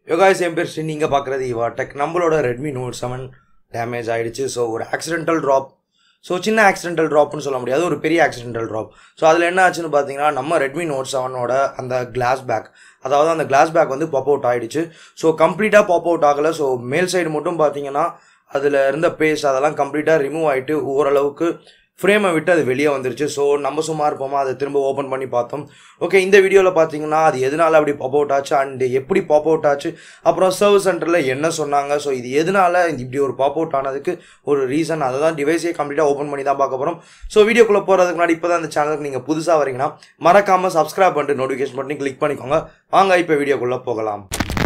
யோகாய்ஸ் என் பேர் ஸ்ரீ நீங்கள் பார்க்குறது இவா டெக் நம்மளோட ரெட்மி நோட் செவன் டேமேஜ் ஆயிடுச்சு ஸோ ஒரு ஆக்சிடென்டல் ட்ராப் ஸோ சின்ன ஆக்சிடென்டல் ட்ராப்னு சொல்ல முடியாது ஒரு பெரிய ஆக்சிடென்டல் ட்ராப் ஸோ அதில் என்ன ஆச்சுன்னு பார்த்தீங்கன்னா நம்ம ரெட்மி நோட் செவனோட அந்த கிளாஸ் பேக் அதாவது அந்த கிளாஸ் பேக் வந்து பாப் அவுட் ஆயிடுச்சு ஸோ கம்ப்ளீட்டாக பாப் அவுட் ஆகலை ஸோ மேல் சைடு மட்டும் பார்த்தீங்கன்னா அதில் இருந்த பேஸ்ட் அதெல்லாம் கம்ப்ளீட்டாக ரிமூவ் ஆகிட்டு ஓரளவுக்கு ஃப்ரேமை விட்டு அது வெளியே வந்துருச்சு ஸோ நம்ம சும்மா இருப்போமா அதை திரும்ப ஓப்பன் பண்ணி பார்த்தோம் ஓகே இந்த வீடியோவில் பார்த்தீங்கன்னா அது எதனால அப்படி பாப் அவுட் ஆச்சு அண்ட் எப்படி பாப் அவுட் ஆச்சு அப்புறம் சர்வீஸ் சென்டரில் என்ன சொன்னாங்க ஸோ இது எதனால இப்படி ஒரு பாப் அவுட் ஆனதுக்கு ஒரு ரீசன் அதை தான் டிவைஸே கம்ப்ளீட்டாக ஓப்பன் பண்ணி தான் பார்க்க போகிறோம் ஸோ வீடியோக்குள்ளே போகிறதுக்கு முன்னாடி இப்போ தான் இந்த சேனலுக்கு நீங்கள் புதுசாக வரீங்கன்னா மறக்காமல் சப்ஸ்கிரைப் பண்ணிட்டு நோட்டிஃபிகேஷன் பண்ணி கிளிக் பண்ணிக்கோங்க வாங்க இப்போ வீடியோக்குள்ளே போகலாம்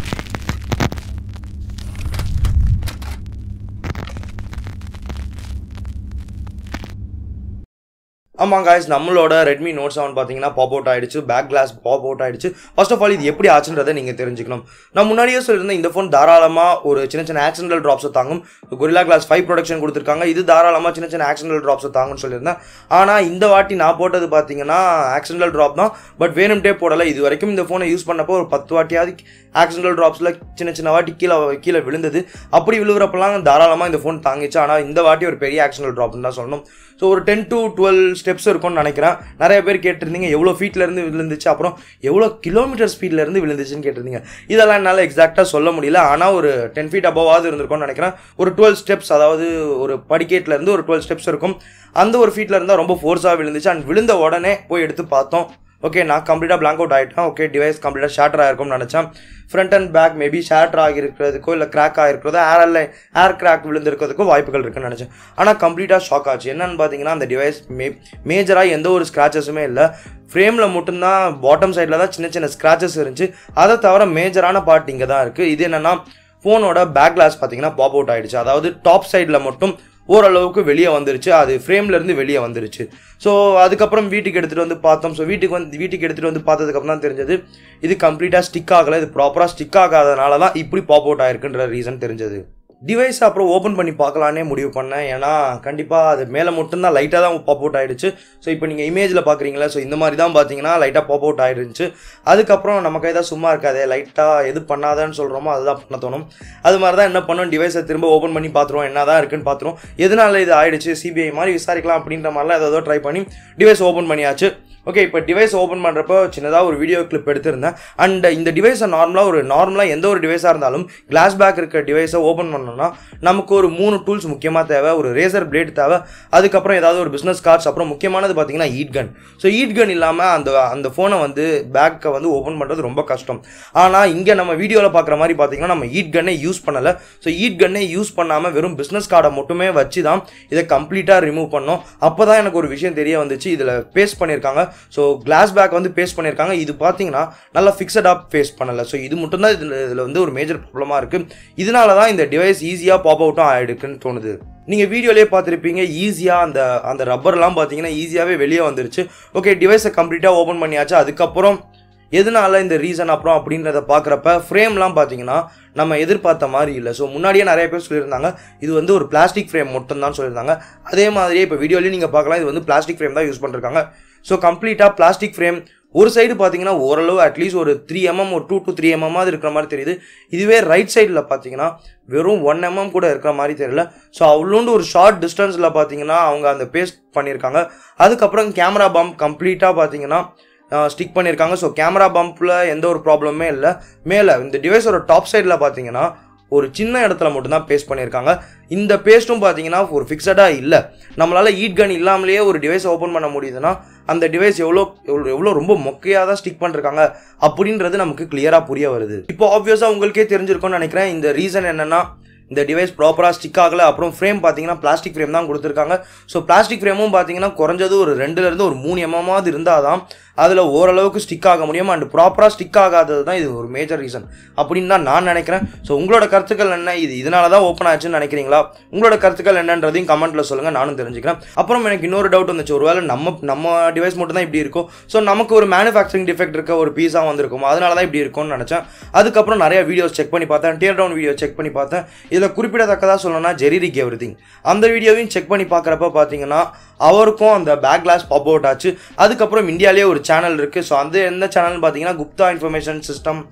ஆமாம் காய்ஸ் நம்மளோட ரெட்மி நோட் செவன் பார்த்தீங்கன்னா பாப் அவுட் ஆயிடுச்சு பேக் கிளாஸ் பாப் அவுட் ஆயிடுச்சு ஃபர்ஸ்ட் ஆஃப் ஆல் இது எப்படி ஆச்சுன்றதை நீங்கள் தெரிஞ்சுக்கணும் நான் முன்னாடியே சொல்லியிருந்தேன் இந்த ஃபோன் தாராளமாக ஒரு சின்ன சின்ன ஆக்சிடென்டல் ட்ராப்ஸை தாங்கும் கொரில்லா கிளாஸ் ஃபைவ் ப்ரொடக்ஷன் கொடுத்துருக்காங்க இது தாராளமாக சின்ன சின்ன ஆக்சிடென்டல் ட்ராப்ஸை தாங்கும்னு சொல்லியிருந்தேன் ஆனால் இந்த வாட்டி நான் போட்டது பார்த்தீங்கன்னா ஆக்சிடென்டல் ட்ராப் தான் பட் வேணும்ட்டே போடலை இது வரைக்கும் இந்த ஃபோனை யூஸ் பண்ணப்போ ஒரு பத்து வாட்டியாவது ஆக்சிடென்டல் ட்ராப்ஸில் சின்ன சின்ன வாட்டி கீழே கீழே விழுந்தது அப்படி விழுகிறப்பெல்லாம் தாராளமாக இந்த ஃபோன் தாங்கிச்சு ஆனால் இந்த வாட்டி ஒரு பெரிய ஆக்சிடென்டல் ட்ராப்னு தான் சொல்லணும் ஸோ ஒரு டென் டு டுவெல் ஸ்டெப்ஸ் இருக்கும்னு நினைக்கிறேன் நிறைய பேர் கேட்டிருந்தீங்க எவ்வளோ ஃபீட்லேருந்து விழுந்துச்சு அப்புறம் எவ்வளோ கிலோமீட்டர் ஸ்பீட்லேருந்து விழுந்துச்சுன்னு கேட்டிருந்தீங்க இதெல்லாம் என்னால் எக்ஸாக்டாக சொல்ல முடியல ஆனால் ஒரு டென் ஃபீட் அபவாவது இருந்திருக்கும்னு நினைக்கிறேன் ஒரு டுவெல் ஸ்டெப்ஸ் அதாவது ஒரு படிக்கேட்லேருந்து ஒரு டுவெல் ஸ்டெப்ஸ் இருக்கும் அந்த ஒரு ஃபீட்டில் இருந்தால் ரொம்ப ஃபோர்ஸாக விழுந்துச்சு அண்ட் விழுந்த உடனே போய் எடுத்து பார்த்தோம் ஓகே நான் கம்ப்ளீட்டாக பிளாங்க் அவுட் ஆகிட்டேன் ஓகே டிவைஸ் கம்ப்ளீட்டாக ஷேட்டர் ஆகிருக்கும்னு நினச்சேன் front and back maybe shatter ஆகிருக்கிறதுக்கோ இல்லை கிராக் ஆகிருக்கிறதோ ஏர் ஏர் கிராக் விழுந்திருக்கிறதுக்கோ வாய்ப்புகள் இருக்குன்னு நினச்சேன் ஆனால் கம்ப்ளீட்டாக ஷாக் ஆச்சு என்னன்னு பார்த்தீங்கன்னா அந்த டிவைஸ் மே மேஜராக எந்த ஒரு ஸ்க்ராச்சஸுமே இல்லை ஃப்ரேமில் மட்டும்தான் பாட்டம் சைடில் தான் சின்ன சின்ன ஸ்க்ராச்சஸ் இருந்துச்சு அதை தவிர மேஜரான பார்ட் இங்கே தான் இருக்குது இது என்னென்னா ஃபோனோட பேக் கிளாஸ் பார்த்தீங்கன்னா பாப் அவுட் ஆகிடுச்சு அதாவது டாப் சைடில் மட்டும் ஓரளவுக்கு வெளியே வந்துருச்சு அது ஃப்ரேம்லேருந்து வெளியே வந்துருச்சு ஸோ அதுக்கப்புறம் வீட்டுக்கு எடுத்துகிட்டு வந்து பார்த்தோம் ஸோ வீட்டுக்கு வந்து வீட்டுக்கு எடுத்துகிட்டு வந்து பார்த்ததுக்கப்புறம் தான் தெரிஞ்சது இது கம்ப்ளீட்டாக ஸ்டிக் ஆகலை இது ப்ராப்பராக ஸ்டிக் ஆகாதனால தான் இப்படி பாப் அவுட் ஆயிருக்குன்ற ரீசன் தெரிஞ்சது டிவைஸ் அப்புறம் ஓப்பன் பண்ணி பார்க்கலான்னே முடிவு பண்ணேன் ஏன்னா கண்டிப்பாக அது மேலே மட்டும்தான் லைட்டாக தான் பாப் அவுட் ஆகிடுச்சு ஸோ இப்போ நீங்கள் இமேஜில் பார்க்குறீங்களா ஸோ இந்த மாதிரி தான் பார்த்தீங்கன்னா லைட்டாக பாப் அவுட் ஆகிருந்துச்சு அதுக்கப்புறம் நம்ம கைதான் சும்மா இருக்காதே லைட்டாக எது பண்ணாதான்னு சொல்கிறோமோ அதுதான் பண்ண தோணும் அது மாதிரி தான் என்ன பண்ணோம் டிவைஸை திரும்ப ஓப்பன் பண்ணி பார்த்துருவோம் என்ன தான் இருக்குன்னு பார்த்துருவோம் எதனால இது ஆயிடுச்சு சிபிஐ மாதிரி விசாரிக்கலாம் அப்படின்ற மாதிரிலாம் ஏதோ ட்ரை பண்ணி டிவைஸ் ஓப்பன் பண்ணியாச்சு ஓகே இப்போ டிவைஸ் ஓப்பன் பண்ணுறப்போ சின்னதாக ஒரு வீடியோ கிளிப் எடுத்திருந்தேன் அண்ட் இந்த டிவைஸை நார்மலாக ஒரு நார்மலாக எந்த ஒரு டிவைஸாக இருந்தாலும் கிளாஸ் பேக் இருக்க டிவைஸை ஓப்பன் பண்ணோம்னா நமக்கு ஒரு மூணு டூல்ஸ் முக்கியமாக தேவை ஒரு ரேசர் பிளேட் தேவை அதுக்கப்புறம் ஏதாவது ஒரு பிஸ்னஸ் கார்ட்ஸ் அப்புறம் முக்கியமானது பார்த்தீங்கன்னா heat gun so heat gun இல்லாமல் அந்த அந்த ஃபோனை வந்து பேக்கை வந்து ஓப்பன் பண்ணுறது ரொம்ப கஷ்டம் ஆனால் இங்கே நம்ம வீடியோவில் பார்க்குற மாதிரி பார்த்தீங்கன்னா நம்ம ஈட் கன்னே யூஸ் பண்ணலை ஸோ ஈட் கன்னே யூஸ் பண்ணாமல் வெறும் பிஸ்னஸ் கார்டை மட்டுமே வச்சு தான் இதை கம்ப்ளீட்டாக ரிமூவ் பண்ணோம் அப்போ தான் எனக்கு ஒரு விஷயம் தெரிய வந்துச்சு இதில் பேஸ்ட் பண்ணியிருக்காங்க ஸோ கிளாஸ் பேக் வந்து பேஸ்ட் பண்ணியிருக்காங்க இது பார்த்தீங்கன்னா நல்லா ஃபிக்ஸடாக பேஸ்ட் பண்ணலை ஸோ இது மட்டும்தான் இதில் இதில் வந்து ஒரு மேஜர் ப்ராப்ளமாக இருக்குது இதனால தான் இந்த டிவைஸ் ஈஸியாக பாப் அவுட்டும் ஆகிடுக்குன்னு தோணுது நீங்கள் வீடியோலேயே பார்த்துருப்பீங்க ஈஸியாக அந்த அந்த ரப்பர்லாம் பார்த்தீங்கன்னா ஈஸியாகவே வெளியே வந்துருச்சு ஓகே டிவைஸை கம்ப்ளீட்டாக ஓப்பன் பண்ணியாச்சு அதுக்கப்புறம் எதனால இந்த ரீசன் அப்புறம் அப்படின்றத பார்க்குறப்ப ஃப்ரேம்லாம் பார்த்தீங்கன்னா நம்ம எதிர்பார்த்த மாதிரி இல்லை ஸோ முன்னாடியே நிறைய பேர் சொல்லியிருந்தாங்க இது வந்து ஒரு பிளாஸ்டிக் ஃப்ரேம் மட்டும் தான் சொல்லியிருந்தாங்க அதே மாதிரியே இப்போ வீடியோலேயும் நீங்கள் பார்க்கலாம் இது வந்து பிளாஸ்டிக் ஃப்ரேம் தான் யூஸ் பண்ணிருக்காங்க ஸோ கம்ப்ளீட்டாக பிளாஸ்டிக் ஃப்ரேம் ஒரு சைடு பார்த்தீங்கன்னா ஓரளவு அட்லீஸ்ட் ஒரு த்ரீ எம்எம் ஒரு டூ டு த்ரீ எம்எம்மாவது இருக்கிற மாதிரி தெரியுது இதுவே ரைட் சைடில் பார்த்தீங்கன்னா வெறும் ஒன் எம்எம் கூட இருக்கிற மாதிரி தெரியல ஸோ அவ்வளோண்டு ஒரு ஷார்ட் டிஸ்டன்ஸில் பார்த்தீங்கன்னா அவங்க அந்த பேஸ்ட் பண்ணியிருக்காங்க அதுக்கப்புறம் கேமரா பம்ப் கம்ப்ளீட்டாக பார்த்தீங்கன்னா ஸ்டிக் பண்ணியிருக்காங்க ஸோ கேமரா பம்பில் எந்த ஒரு ப்ராப்ளமே இல்லை மேலே இந்த டிவைஸோட டாப் சைடில் பார்த்தீங்கன்னா ஒரு சின்ன இடத்துல மட்டும்தான் பேஸ்ட் பண்ணியிருக்காங்க இந்த பேஸ்ட்டும் பார்த்தீங்கன்னா ஒரு ஃபிக்ஸடாக இல்லை நம்மளால் ஈட் கன் இல்லாமலேயே ஒரு டிவைஸ் ஓப்பன் பண்ண முடியுதுன்னா அந்த டிவைஸ் எவ்வளோ எவ்வளோ எவ்வளோ ரொம்ப மொக்கையாக தான் ஸ்டிக் பண்ணிருக்காங்க அப்படின்றது நமக்கு கிளியராக புரிய வருது இப்போ ஆப்வியஸாக உங்களுக்கே தெரிஞ்சிருக்கும்னு நினைக்கிறேன் இந்த ரீசன் என்னென்னா இந்த டிவைஸ் ப்ராப்பராக ஸ்டிக் ஆகலை அப்புறம் ஃப்ரேம் பார்த்தீங்கன்னா பிளாஸ்டிக் ஃப்ரேம் தான் கொடுத்துருக்காங்க ஸோ பிளாஸ்டிக் ஃப்ரேமும் பார்த்தீங்கன்னா குறைஞ்சது ஒரு ரெண்டுலேருந்து ஒரு மூணு எம்எம்மாவது இருந்தால் தான் அதில் ஓரளவுக்கு ஸ்டிக் ஆக முடியும் அண்ட் ப்ராப்பராக ஸ்டிக் ஆகாதது தான் இது ஒரு மேஜர் ரீசன் அப்படின்னு தான் நான் நினைக்கிறேன் ஸோ உங்களோட கருத்துக்கள் என்ன இது இதனால தான் ஓப்பன் ஆச்சுன்னு நினைக்கிறீங்களா உங்களோட கருத்துக்கள் என்னன்றதையும் கமெண்ட்டில் சொல்லுங்கள் நானும் தெரிஞ்சுக்கிறேன் அப்புறம் எனக்கு இன்னொரு டவுட் வந்துச்சு ஒருவேளை நம்ம நம்ம டிவைஸ் மட்டும் தான் இப்படி இருக்கும் ஸோ நமக்கு ஒரு மேனுஃபேக்சரிங் டிஃபெக்ட் இருக்க ஒரு பீஸாக வந்திருக்கும் அதனால தான் இப்படி இருக்கும்னு நினச்சேன் அதுக்கப்புறம் நிறைய வீடியோஸ் செக் பண்ணி பார்த்தேன் டியர் டவுன் வீடியோ செக் பண்ணி பார்த்தேன் இதில் குறிப்பிடத்தக்கதாக சொல்லணும்னா ஜெரிரிக் எவ்ரி திங் அந்த வீடியோவையும் செக் பண்ணி பார்க்குறப்ப பார்த்தீங்கன்னா அவருக்கும் அந்த பேக் கிளாஸ் பாப் அவுட் ஆச்சு அதுக்கப்புறம் இந்தியாவிலே ஒரு சேனல் இருக்குது ஸோ அந்த எந்த சேனல்னு பார்த்தீங்கன்னா Gupta information system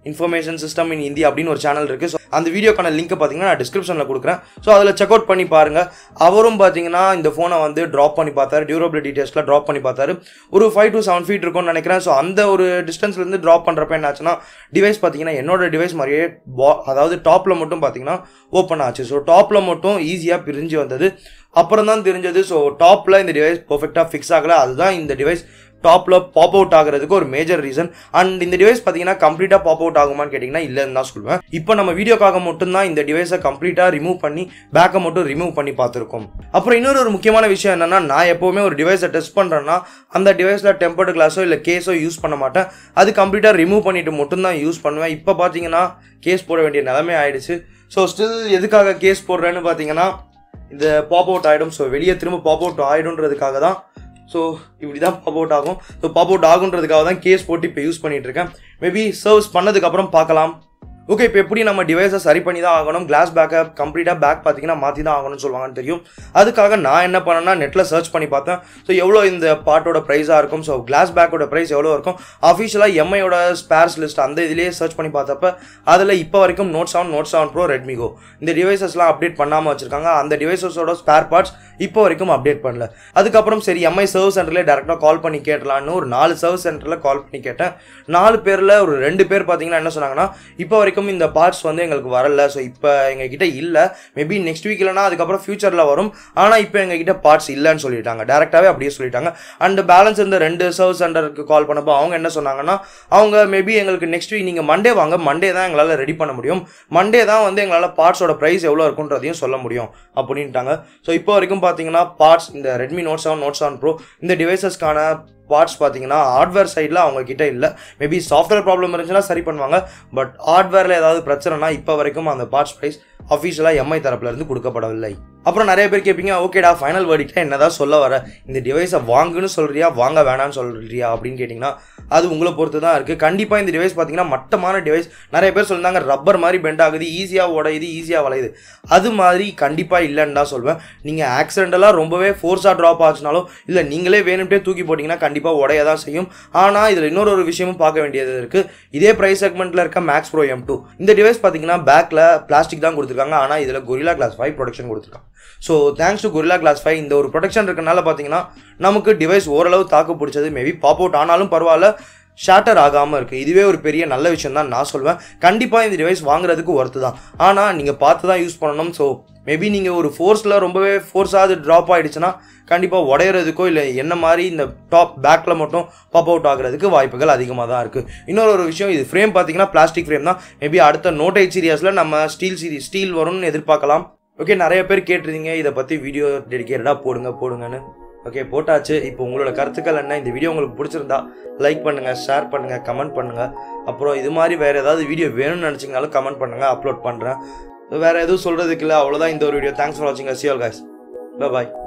information system in India அப்படின்னு ஒரு சேனல் இருக்குது ஸோ அந்த வீடியோக்கான லிங்க் பார்த்தீங்கன்னா நான் டிஸ்கிரிப்ஷனில் கொடுக்குறேன் ஸோ அதில் செக் அவுட் பண்ணி பாருங்கள் அவரும் பார்த்தீங்கன்னா இந்த ஃபோனை வந்து ட்ராப் பண்ணி பார்த்தாரு டியூரபிலிட்டி டெஸ்ட்டில் ட்ராப் பண்ணி பார்த்தாரு ஒரு ஃபைவ் டு செவன் ஃபீட் இருக்கும்னு நினைக்கிறேன் ஸோ அந்த ஒரு டிஸ்டன்ஸ்லேருந்து ட்ராப் பண்ணுறப்ப என்ன ஆச்சுன்னா டிவைஸ் பார்த்தீங்கன்னா என்னோட டிவைஸ் மாதிரியே பா அதாவது டாப்பில் மட்டும் பார்த்தீங்கன்னா ஓப்பன் ஆச்சு ஸோ டாப்பில் மட்டும் ஈஸியாக பிரிஞ்சு வந்தது அப்புறம் தான் தெரிஞ்சது ஸோ டாப்பில் இந்த டிவைஸ் பர்ஃபெக்டாக ஃபிக்ஸ் ஆகலை அதுதான் இந்த டிவைஸ் டாப்பில் பாப் அவுட் ஆகிறதுக்கு ஒரு மேஜர் ரீசன் அண்ட் இந்த டிவைஸ் பார்த்தீங்கன்னா கம்ப்ளீட்டாக பாப் அவுட் ஆகுமான்னு கேட்டிங்கன்னா இல்லைன்னு தான் சொல்லுவேன் இப்போ நம்ம வீடியோக்காக மட்டும்தான் இந்த டிவைஸை கம்ப்ளீட்டாக ரிமூவ் பண்ணி பேக்கை மட்டும் ரிமூவ் பண்ணி பார்த்துருக்கோம் அப்புறம் இன்னொரு ஒரு முக்கியமான விஷயம் என்னன்னா நான் எப்போவுமே ஒரு டிவைஸை டெஸ்ட் பண்ணுறேன்னா அந்த டிவைஸில் டெம்பர்டு கிளாஸோ இல்லை கேஸோ யூஸ் பண்ண மாட்டேன் அது கம்ப்ளீட்டாக ரிமூவ் பண்ணிட்டு மட்டும்தான் யூஸ் பண்ணுவேன் இப்போ பார்த்தீங்கன்னா கேஸ் போட வேண்டிய நிலைமை ஆயிடுச்சு ஸோ ஸ்டில் எதுக்காக கேஸ் போடுறேன்னு பார்த்தீங்கன்னா இந்த பாப் அவுட் ஆகிடும் ஸோ வெளியே திரும்ப பாப் அவுட் ஆகிடும்ன்றதுக்காக தான் ஸோ இப்படி தான் பாப் அவுட் ஆகும் ஸோ பாப் அவுட் ஆகுன்றதுக்காக தான் கேஸ் போட்டு இப்போ யூஸ் பண்ணிட்டு இருக்கேன் மேபி சர்வீஸ் பண்ணதுக்கப்புறம் பார்க்கலாம் ஓகே இப்போ எப்படி நம்ம டிவைஸை சரி பண்ணி தான் ஆகணும் கிளாஸ் பேக்கை கம்ப்ளீட்டாக பேக் பார்த்தீங்கன்னா மாற்றி தான் ஆகணும்னு சொல்லுவாங்கன்னு தெரியும் அதுக்காக நான் என்ன பண்ணேன்னா நெட்டில் சர்ச் பண்ணி பார்த்தேன் ஸோ எவ்வளோ இந்த பார்ட்டோட ப்ரைஸாக இருக்கும் ஸோ கிளாஸ் பேக்கோட ப்ரைஸ் எவ்வளோ இருக்கும் அஃபிஷியலாக எம்ஐயோட ஸ்பேர்ஸ் லிஸ்ட் அந்த இதுலேயே சர்ச் பண்ணி பார்த்தப்ப அதில் இப்போ வரைக்கும் note seven note seven pro ரெட்மிகோ இந்த டிவைசஸ்லாம் அப்டேட் பண்ணாமல் வச்சிருக்காங்க அந்த டிவைசஸோட ஸ்பேர் பார்ட்ஸ் இப்போ வரைக்கும் அப்டேட் பண்ணல அதுக்கப்புறம் சரி எம்ஐ சர்வீஸ் சென்டர்லேயே டேரெக்டாக கால் பண்ணி கேட்டலான்னு ஒரு நாலு சர்வீஸ் சென்டரில் கால் பண்ணி கேட்டேன் நாலு பேரில் ஒரு ரெண்டு பேர் பார்த்தீங்கன்னா என்ன சொன்னாங்கன்னா இப்போ வரைக்கும் இந்த பார்ட்ஸ் வந்து எங்களுக்கு வரல ஸோ இப்போ எங்ககிட்ட இல்லை மேபி நெக்ஸ்ட் வீக் இல்லைனா அதுக்கப்புறம் ஃபியூச்சரில் வரும் ஆனால் இப்போ எங்ககிட்ட பார்ட்ஸ் இல்லைன்னு சொல்லிட்டாங்க டேரெக்டாகவே அப்படியே சொல்லிட்டாங்க அண்ட் பேலன்ஸ் இந்த ரெண்டு சர்வீஸ் சென்டருக்கு கால் பண்ணப்போ அவங்க என்ன சொன்னாங்கன்னா அவங்க மேபி எங்களுக்கு நெக்ஸ்ட் வீக் நீங்கள் மண்டே வாங்க மண்டே தான் எங்களால் ரெடி பண்ண முடியும் மண்டே தான் வந்து எங்களால் பார்ட்ஸோட ப்ரைஸ் எவ்வளோ இருக்குன்றதையும் சொல்ல முடியும் அப்படின்ட்டாங்க ஸோ இப்போ வரைக்கும் பார்த்தீங்கன்னா பார்ட்ஸ் இந்த Redmi note seven note seven pro இந்த டிவைசஸ்க்கான பார்ட்ஸ் பார்த்தீங்கன்னா ஹார்ட்வேர் சைடில் அவங்க கிட்ட இல்லை மேபி சாஃப்ட்வேர் ப்ராப்ளம் இருந்துச்சுன்னா சரி பண்ணுவாங்க பட் ஹார்ட்வேரில் ஏதாவது பிரச்சனைனா இப்போ வரைக்கும் அந்த பார்ட்ஸ் ப்ரைஸ் அஃபீஷியலாக எம்ஐ தரப்புலேருந்து கொடுக்கப்படவில்லை அப்புறம் நிறைய பேர் கேட்பீங்க ஓகேடா ஃபைனல் வேர்டிக்டாக என்னதான் சொல்ல வர இந்த டிவைஸை வாங்குன்னு சொல்கிறியா வாங்க வேணான்னு சொல்கிறியா அப்படின்னு கேட்டிங்கன்னா அது உங்களை பொறுத்து தான் இருக்குது கண்டிப்பாக இந்த டிவைஸ் பார்த்தீங்கன்னா மட்டமான டிவைஸ் நிறைய பேர் சொல்லியிருந்தாங்க ரப்பர் மாதிரி பெண்ட் ஆகுது ஈஸியாக உடையுது ஈஸியாக வளையுது அது மாதிரி கண்டிப்பாக இல்லைன்னு தான் சொல்வேன் நீங்கள் ஆக்சிடென்டலாக ரொம்பவே ஃபோர்ஸாக ட்ராப் ஆச்சுனாலும் இல்லை நீங்களே வேணும்ட்டே தூக்கி போட்டிங்கன்னா கண்டிப்பாக உடைய தான் செய்யும் ஆனால் இதில் இன்னொரு ஒரு விஷயமும் பார்க்க வேண்டியது இருக்குது இதே ப்ரைஸ் செக்மெண்ட்டில் இருக்க மேக்ஸ் ப்ரோ எம் டூ இந்த டிவைஸ் பார்த்தீங்கன்னா பேக்கில் பிளாஸ்டிக் தான் கொடுத்துருக்காங்க ஆனால் இதில் கொரிலா கிளாஸ் ஃபைவ் ப்ரொடக்ஷன் கொடுத்துருக்காங்க so thanks to Gorilla glass five இந்த ஒரு ப்ரொடெக்ஷன் இருக்கனால பார்த்தீங்கன்னா நமக்கு டிவைஸ் ஓரளவு தாக்கு பிடிச்சது மேபி பாப் அவுட் ஆனாலும் பரவாயில்ல ஷேட்டர் ஆகாமல் இருக்குது இதுவே ஒரு பெரிய நல்ல விஷயம் தான் நான் சொல்வேன் கண்டிப்பாக இந்த டிவைஸ் வாங்குறதுக்கு ஒர்த்து தான் ஆனால் நீங்கள் பார்த்து தான் யூஸ் பண்ணணும் ஸோ மேபி நீங்கள் ஒரு ஃபோர்ஸில் ரொம்பவே ஃபோர்ஸாக ட்ராப் ஆகிடுச்சுன்னா கண்டிப்பாக உடையிறதுக்கோ இல்லை என்ன மாதிரி இந்த டாப் பேக்கில் மட்டும் பாப் அவுட் ஆகிறதுக்கு வாய்ப்புகள் அதிகமாக தான் இருக்குது இன்னொரு ஒரு விஷயம் இது ஃப்ரேம் பார்த்தீங்கன்னா பிளாஸ்டிக் ஃப்ரேம் தான் மேபி அடுத்த நோட் எயிட் சீரியஸில் நம்ம ஸ்டீல் சீரிஸ் ஸ்டீல் வரும்னு எதிர்பார்க்கலாம் ஓகே நிறைய பேர் கேட்டிருந்தீங்க இதை பற்றி வீடியோ டெடிக்கேட்டடாக போடுங்க போடுங்கன்னு ஓகே போட்டாச்சு இப்போ உங்களோட கருத்துக்கள் என்ன இந்த வீடியோ உங்களுக்கு பிடிச்சிருந்தா லைக் பண்ணுங்கள் ஷேர் பண்ணுங்கள் கமெண்ட் பண்ணுங்கள் அப்புறம் இது மாதிரி வேறு ஏதாவது வீடியோ வேணும்னு நினச்சிங்கனாலும் கமெண்ட் பண்ணுங்கள் அப்லோட் பண்ணுறேன் வேறு எதுவும் சொல்கிறதுக்கு இல்லை அவ்வளோதான் இந்த ஒரு வீடியோ தேங்க்ஸ் ஃபார் வாட்சிங் சியோல் காய்ஸ் பாய்